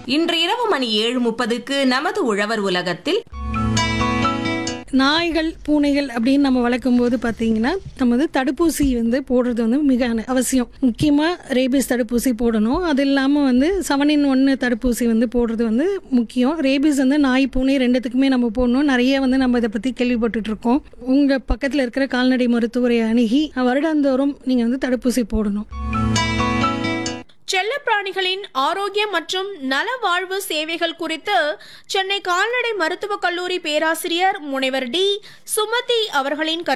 இன்று இரவு மணி ஏழு முப்பதுக்கு நமது உழவர் உலகத்தில் நாய்கள் பூனைகள் அப்படின்னு நம்ம வளர்க்கும் போது பார்த்தீங்கன்னா நம்ம வந்து தடுப்பூசி வந்து போடுறது வந்து மிக அன- அவசியம் முக்கியமாக ரேபிஸ் தடுப்பூசி போடணும் அது இல்லாமல் வந்து செவனின் ஒன்று தடுப்பூசி வந்து போடுறது வந்து முக்கியம் ரேபிஸ் வந்து நாய் பூனை ரெண்டுத்துக்குமே நம்ம போடணும் நிறைய வந்து நம்ம இதை பற்றி கேள்விப்பட்டுட்டு இருக்கோம் உங்கள் பக்கத்தில் இருக்கிற கால்நடை மருத்துவரை அணுகி வருடாந்தோறும் நீங்கள் வந்து தடுப்பூசி போடணும் செல்லப்பிராணிகளின் ஆரோக்கியம் மற்றும் நல வாழ்வு சேவைகள் குறித்து சென்னை கால்நடை மருத்துவக் கல்லூரி பேராசிரியர் முனைவர் டி சுமதி அவர்களின் கருத்து